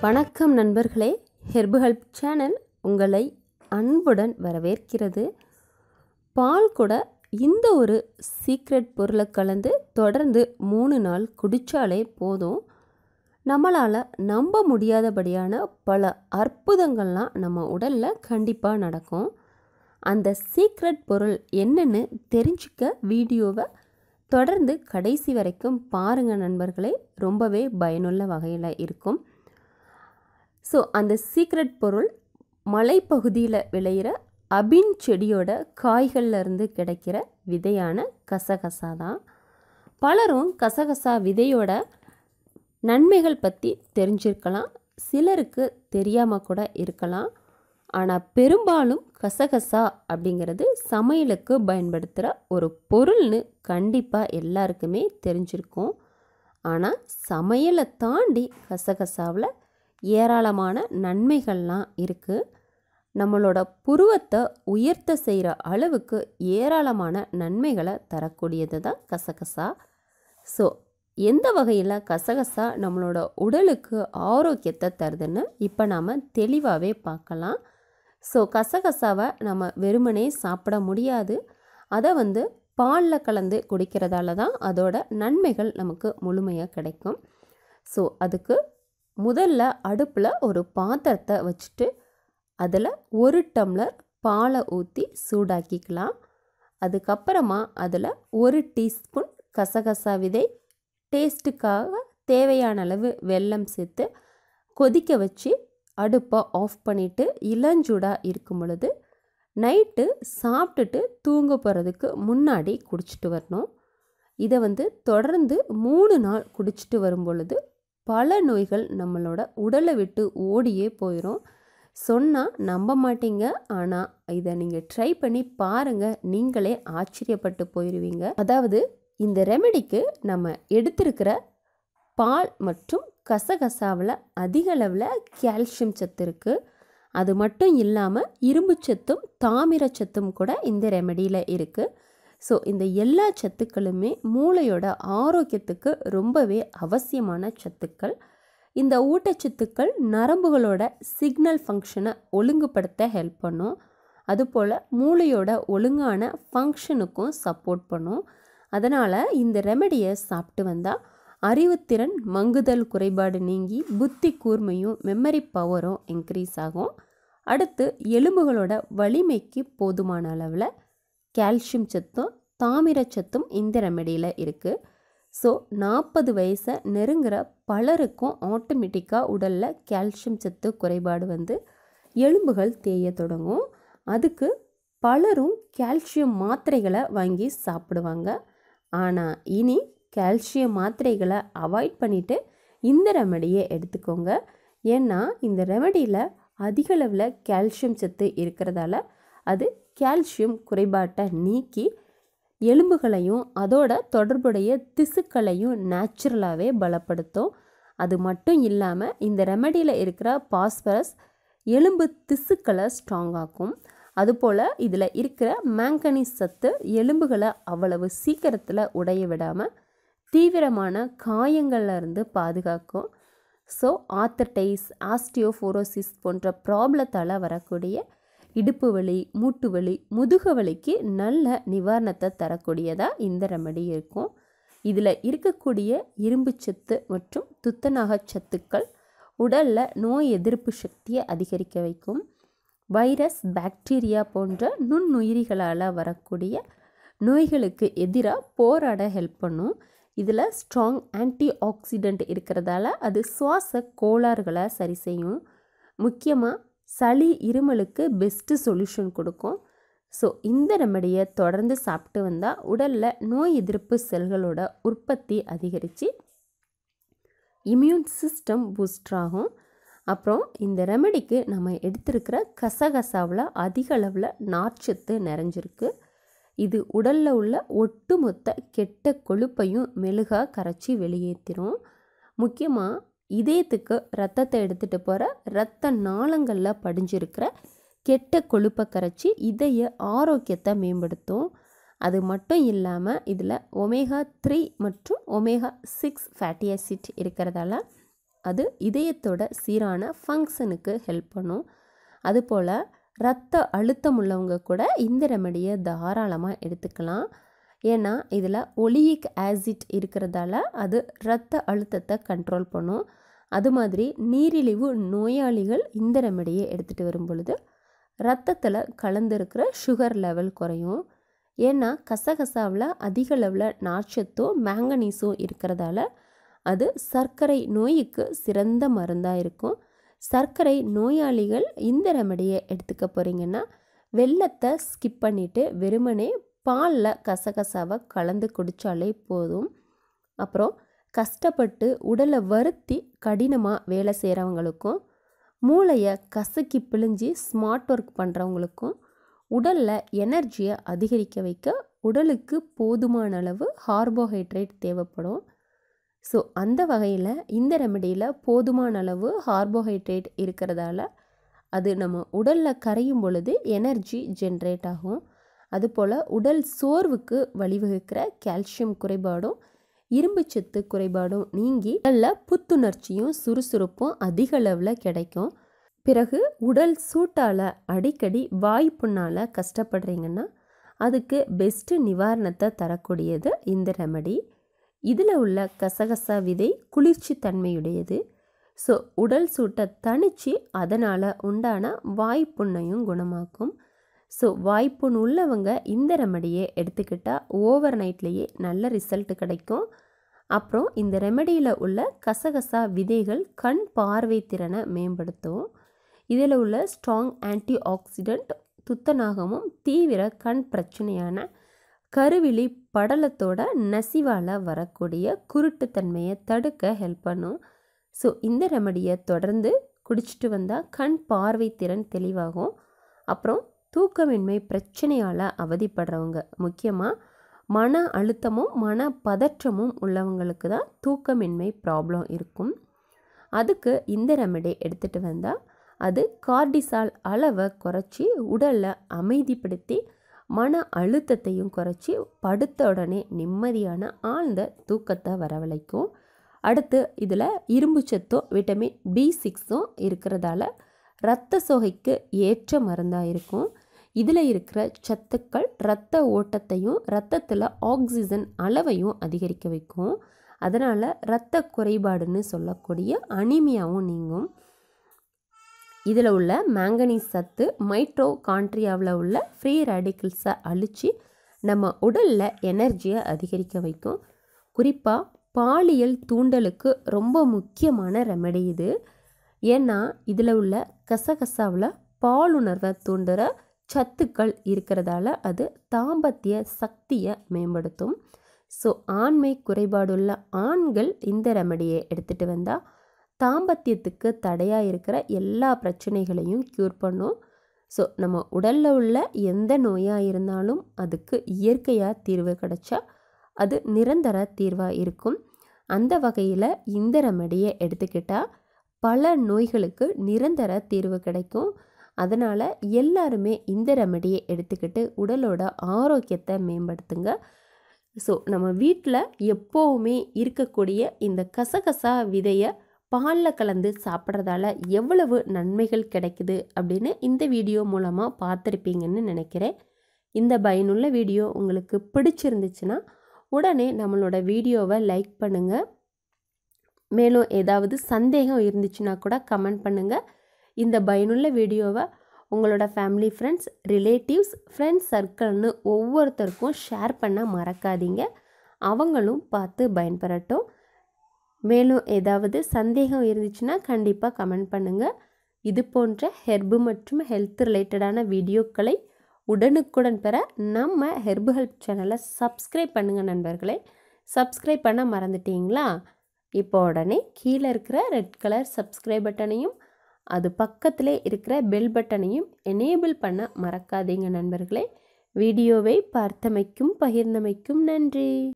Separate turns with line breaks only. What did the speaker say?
வணக்கம் நண்பர்களே herb help channel உங்களை அன்புடன் வரவேற்கிறது பால் கூட இந்த ஒரு சீக்ரெட் பொருளை கலந்து தொடர்ந்து மூணு நாள் குடித்தாலே போதும் நம்மளால் நம்ப முடியாதபடியான பல அற்புதங்கள்லாம் நம்ம உடலில் கண்டிப்பாக நடக்கும் அந்த சீக்ரெட் பொருள் என்னன்னு தெரிஞ்சுக்க வீடியோவை தொடர்ந்து கடைசி வரைக்கும் பாருங்கள் நண்பர்களே ரொம்பவே பயனுள்ள வகையில் இருக்கும் ஸோ அந்த சீக்ரெட் பொருள் மலைப்பகுதியில் விளையிற அபின் செடியோட காய்கள்ல இருந்து கிடைக்கிற விதையான கசகசா தான் பலரும் கசகசா விதையோட நன்மைகள் பற்றி தெரிஞ்சிருக்கலாம் சிலருக்கு தெரியாமல் கூட இருக்கலாம் ஆனால் பெரும்பாலும் கசகசா அப்படிங்கிறது சமையலுக்கு பயன்படுத்துகிற ஒரு பொருள்னு கண்டிப்பாக எல்லாருக்குமே தெரிஞ்சிருக்கும் ஆனால் சமையலை தாண்டி கசகசாவில் ஏராளமான நன்மைகள்லாம் இருக்குது நம்மளோட புருவத்தை உயர்த்த செய்கிற அளவுக்கு ஏராளமான நன்மைகளை தரக்கூடியது தான் கசகசா ஸோ எந்த வகையில் கசகசா நம்மளோட உடலுக்கு ஆரோக்கியத்தை தருதுன்னு இப்போ நாம் தெளிவாகவே பார்க்கலாம் ஸோ கசகசாவை நம்ம வெறுமனே சாப்பிட முடியாது அதை வந்து பாலில் கலந்து குடிக்கிறதால தான் அதோட நன்மைகள் நமக்கு முழுமையாக கிடைக்கும் ஸோ அதுக்கு முதல்ல அடுப்பில் ஒரு பாத்திரத்தை வச்சுட்டு அதில் ஒரு டம்ளர் பாலை ஊற்றி சூடாக்கிக்கலாம் அதுக்கப்புறமா அதில் ஒரு டீஸ்பூன் கசகசா விதை டேஸ்ட்டுக்காக தேவையான அளவு வெல்லம் சேர்த்து கொதிக்க வச்சு அடுப்பை ஆஃப் பண்ணிவிட்டு இளஞ்சூடாக இருக்கும் பொழுது நைட்டு சாப்பிட்டுட்டு தூங்க போகிறதுக்கு முன்னாடி குடிச்சிட்டு வரணும் இதை வந்து தொடர்ந்து மூணு நாள் குடிச்சிட்டு வரும் பொழுது பல நோய்கள் நம்மளோட உடலை விட்டு ஓடியே போயிடும் சொன்னால் நம்ப மாட்டீங்க ஆனால் இதை நீங்கள் ட்ரை பண்ணி பாருங்கள் நீங்களே ஆச்சரியப்பட்டு போயிடுவீங்க அதாவது இந்த ரெமெடிக்கு நம்ம எடுத்திருக்கிற பால் மற்றும் கசகசாவில் அதிக அளவில் கால்சியம் சத்து இருக்குது அது மட்டும் இல்லாமல் இரும்பு சத்தும் தாமிர சத்தும் கூட இந்த ரெமெடியில் இருக்குது ஸோ இந்த எல்லா சத்துக்களுமே மூளையோட ஆரோக்கியத்துக்கு ரொம்பவே அவசியமான சத்துக்கள் இந்த ஊட்டச்சத்துக்கள் நரம்புகளோட சிக்னல் ஃபங்க்ஷனை ஒழுங்குபடுத்த ஹெல்ப் பண்ணும் அதுபோல் மூளையோட ஒழுங்கான ஃபங்க்ஷனுக்கும் சப்போர்ட் பண்ணும் அதனால் இந்த ரெமெடியை சாப்பிட்டு வந்தால் அறிவுத்திறன் மங்குதல் குறைபாடு நீங்கி புத்தி கூர்மையும் மெமரி பவரும் இன்க்ரீஸ் ஆகும் அடுத்து எலும்புகளோட வலிமைக்கு போதுமான அளவில் கால்சியம் சத்தும் தாமிர சத்தும் இந்த ரெமெடியில் இருக்குது ஸோ நாற்பது வயசை நெருங்குற பலருக்கும் ஆட்டோமேட்டிக்காக உடலில் கால்சியம் சத்து குறைபாடு வந்து எலும்புகள் தேய தொடங்கும் அதுக்கு பலரும் கால்சியம் மாத்திரைகளை வாங்கி சாப்பிடுவாங்க ஆனால் இனி கால்சியம் மாத்திரைகளை அவாய்ட் பண்ணிவிட்டு இந்த ரெமடியை எடுத்துக்கோங்க ஏன்னா இந்த ரெமடியில் அதிக அளவில் கால்சியம் சத்து இருக்கிறதால அது கால்சியம் குறைபாட்டை நீக்கி எலும்புகளையும் அதோட தொடர்புடைய திசுக்களையும் நேச்சுரலாகவே பலப்படுத்தும் அது மட்டும் இல்லாமல் இந்த ரெமடியில் இருக்கிற பாஸ்பரஸ் எலும்பு திசுக்களை ஸ்ட்ராங் ஆக்கும் அதுபோல் இதில் இருக்கிற மேங்கனீஸ் சத்து எலும்புகளை அவ்வளவு சீக்கிரத்தில் உடைய விடாமல் தீவிரமான காயங்கள்ல இருந்து பாதுகாக்கும் ஸோ ஆத்தர்டைஸ் ஆஸ்டியோஃபோரோசிஸ் போன்ற ப்ராப்ளத்தால் வரக்கூடிய இடுப்பு வலி மூட்டு வலி முதுகு வலிக்கு நல்ல நிவாரணத்தை தரக்கூடியதாக இந்த ரெமடி இருக்கும் இதில் இருக்கக்கூடிய இரும்பு சத்து மற்றும் துத்தநாக சத்துக்கள் உடலில் நோய் எதிர்ப்பு சக்தியை அதிகரிக்க வைக்கும் வைரஸ் பாக்டீரியா போன்ற நுண்ணுயிரிகளால் வரக்கூடிய நோய்களுக்கு எதிராக போராட ஹெல்ப் பண்ணும் இதில் ஸ்ட்ராங் ஆன்டி ஆக்சிடெண்ட் இருக்கிறதால அது சுவாச கோளாறுகளை சரி செய்யும் முக்கியமாக சளி இருமலுக்கு பெஸ்ட்டு சொல்யூஷன் கொடுக்கும் ஸோ இந்த ரெமடியை தொடர்ந்து சாப்பிட்டு வந்தால் உடலில் நோய் எதிர்ப்பு செல்களோட உற்பத்தி அதிகரித்து இம்யூன் சிஸ்டம் பூஸ்ட் ஆகும் அப்புறம் இந்த ரெமடிக்கு நம்ம எடுத்திருக்கிற கசகசாவில் அதிக அளவில் நார்ச்சத்து நிறைஞ்சிருக்கு இது உடலில் உள்ள ஒட்டுமொத்த கெட்ட கொழுப்பையும் மெழுகாக கரைச்சி வெளியேற்றிரும் முக்கியமாக இதயத்துக்கு ரத்தத்தை எடுத்துகிட்டு போகிற இரத்த நாளங்களில் படிஞ்சிருக்கிற கெட்ட கொழுப்பை கரைச்சி இதய ஆரோக்கியத்தை மேம்படுத்தும் அது மட்டும் இல்லாமல் இதில் ஒமேகா த்ரீ மற்றும் ஒமேகா சிக்ஸ் ஃபேட்டி ஆசிட் இருக்கிறதால அது இதயத்தோட சீரான ஃபங்க்ஷனுக்கு ஹெல்ப் பண்ணும் அதுபோல் ரத்த அழுத்தம் உள்ளவங்க கூட இந்த ரெமடியை தாராளமாக எடுத்துக்கலாம் ஏன்னா இதில் ஒலியிக் ஆசிட் இருக்கிறதால அது இரத்த அழுத்தத்தை கண்ட்ரோல் பண்ணும் அது மாதிரி நீரிழிவு நோயாளிகள் இந்த ரெமடியை எடுத்துகிட்டு வரும் பொழுது ரத்தத்தில் கலந்துருக்கிற சுகர் லெவல் குறையும் ஏன்னா கசகசாவில் அதிக அளவில் நார்ச்சத்தும் மேங்கனீஸும் இருக்கிறதால அது சர்க்கரை நோய்க்கு சிறந்த மருந்தாக இருக்கும் சர்க்கரை நோயாளிகள் இந்த ரெமடியை எடுத்துக்க போகிறீங்கன்னா வெள்ளத்தை ஸ்கிப் பண்ணிவிட்டு வெறுமனே பாலில் கசகசாவை கலந்து குடித்தாலே போதும் அப்புறம் கஷ்டப்பட்டு உடலை வருத்தி கடினமாக வேலை செய்கிறவங்களுக்கும் மூளையை கசக்கி பிழிஞ்சி ஸ்மார்ட் ஒர்க் பண்ணுறவங்களுக்கும் உடலில் எனர்ஜியை அதிகரிக்க வைக்க உடலுக்கு போதுமான அளவு கார்போஹைட்ரேட் தேவைப்படும் ஸோ அந்த வகையில் இந்த ரெமடியில் போதுமான அளவு கார்போஹைட்ரேட் இருக்கிறதால அது நம்ம உடலில் கரையும் பொழுது எனர்ஜி ஜென்ரேட் ஆகும் அதுபோல் உடல் சோர்வுக்கு வழிவகுக்கிற கால்சியம் குறைபாடும் இரும்புச்சத்து குறைபாடும் நீங்கி நல்ல புத்துணர்ச்சியும் சுறுசுறுப்பும் அதிக அளவில் கிடைக்கும் பிறகு உடல் சூட்டால் அடிக்கடி வாய்ப்புண்ணால் கஷ்டப்படுறீங்கன்னா அதுக்கு பெஸ்ட்டு நிவாரணத்தை தரக்கூடியது இந்த ரெமடி இதில் உள்ள கசகசா விதை குளிர்ச்சி தன்மையுடையது ஸோ உடல் சூட்டை தணித்து அதனால் உண்டான வாய்ப்புண்ணையும் குணமாக்கும் ஸோ வாய்ப்புண் உள்ளவங்க இந்த ரெமடியை எடுத்துக்கிட்டால் ஓவர் நைட்லேயே நல்ல ரிசல்ட் கிடைக்கும் அப்புறம் இந்த ரெமடியில் உள்ள கசகசா விதைகள் கண் பார்வை திறனை மேம்படுத்தும் இதில் உள்ள ஸ்ட்ராங் ஆன்டி ஆக்சிடெண்ட் துத்தநாகமும் தீவிர கண் பிரச்சனையான கருவிழி படலத்தோட நசிவால் வரக்கூடிய குருட்டுத்தன்மையை தடுக்க ஹெல்ப் பண்ணும் ஸோ இந்த ரெமடியை தொடர்ந்து குடிச்சிட்டு வந்தால் கண் பார்வை திறன் தெளிவாகும் அப்புறம் தூக்கமின்மை பிரச்சனையால் அவதிப்படுறவங்க முக்கியமாக மன அழுத்தமும் மன பதற்றமும் உள்ளவங்களுக்கு தான் தூக்கமின்மை ப்ராப்ளம் இருக்கும் அதுக்கு இந்த ரெமெடி எடுத்துகிட்டு வந்தால் அது கார்டிசால் அளவை குறைச்சி உடலை அமைதிப்படுத்தி மன அழுத்தத்தையும் குறைச்சி படுத்த உடனே நிம்மதியான ஆழ்ந்த தூக்கத்தை வரவழைக்கும் அடுத்து இதில் இரும்பு சத்தும் விட்டமின் பி சிக்ஸும் இருக்கிறதால இரத்த சோகைக்கு ஏற்ற மருந்தாக இருக்கும் இதில் இருக்கிற சத்துக்கள் இரத்த ஓட்டத்தையும் இரத்தத்தில் ஆக்சிஜன் அளவையும் அதிகரிக்க வைக்கும் அதனால் இரத்த குறைபாடுன்னு சொல்லக்கூடிய அனிமியாவும் நீங்கும் இதில் உள்ள மேங்கனீஸ் சத்து மைட்ரோ கான்ட்ரியாவில் உள்ள ஃப்ரீ ரேடிக்கல்ஸை அழித்து நம்ம உடலில் எனர்ஜியை அதிகரிக்க வைக்கும் குறிப்பாக பாலியல் தூண்டலுக்கு ரொம்ப முக்கியமான ரெமெடி இது ஏன்னா இதில் உள்ள கசகசாவில் பாலுணர்வை தூண்டுற சத்துக்கள் இருக்கிறதால அது தாம்பத்திய சக்தியை மேம்படுத்தும் ஸோ ஆண்மை குறைபாடுள்ள ஆண்கள் இந்த ரெமடியை எடுத்துகிட்டு வந்தால் தாம்பத்தியத்துக்கு தடையாக இருக்கிற எல்லா பிரச்சனைகளையும் க்யூர் பண்ணும் ஸோ நம்ம உடலில் உள்ள எந்த நோயாக இருந்தாலும் அதுக்கு இயற்கையாக தீர்வு கிடைச்சா அது நிரந்தர தீர்வாக இருக்கும் அந்த வகையில் இந்த ரெமடியை எடுத்துக்கிட்டால் பல நோய்களுக்கு நிரந்தர தீர்வு கிடைக்கும் அதனால் எல்லாருமே இந்த ரெமடியை எடுத்துக்கிட்டு உடலோட ஆரோக்கியத்தை மேம்படுத்துங்க ஸோ நம்ம வீட்டில் எப்போவுமே இருக்கக்கூடிய இந்த கசகசா விதையை பாலில் கலந்து சாப்பிட்றதால எவ்வளவு நன்மைகள் கிடைக்குது அப்படின்னு இந்த வீடியோ மூலமாக பார்த்துருப்பீங்கன்னு நினைக்கிறேன் இந்த பயனுள்ள வீடியோ உங்களுக்கு பிடிச்சிருந்துச்சுன்னா உடனே நம்மளோட வீடியோவை லைக் பண்ணுங்கள் மேலும் ஏதாவது சந்தேகம் இருந்துச்சுன்னா கூட கமெண்ட் பண்ணுங்கள் இந்த பயனுள்ள வீடியோவை உங்களோட ஃபேமிலி ஃப்ரெண்ட்ஸ் ரிலேட்டிவ்ஸ் ஃப்ரெண்ட்ஸ் சர்க்கிள்னு ஒவ்வொருத்தருக்கும் ஷேர் பண்ண மறக்காதீங்க அவங்களும் பார்த்து பயன்பெறட்டும் மேலும் ஏதாவது சந்தேகம் இருந்துச்சுன்னா கண்டிப்பாக கமெண்ட் பண்ணுங்கள் இது போன்ற ஹெர்பு மற்றும் ஹெல்த் ரிலேட்டடான வீடியோக்களை உடனுக்குடன் பெற நம்ம ஹெர்பு ஹெல்ப் சேனலை சப்ஸ்கிரைப் பண்ணுங்கள் நண்பர்களே சப்ஸ்கிரைப் பண்ண மறந்துட்டீங்களா இப்போ உடனே கீழே இருக்கிற ரெட் கலர் சப்ஸ்கிரைப் பட்டனையும் அது பக்கத்திலே இருக்கிற பெல் பட்டனையும் எனேபிள் பண்ண மறக்காதீங்க நண்பர்களே வீடியோவை பார்த்தமைக்கும் பகிர்ந்தமைக்கும் நன்றி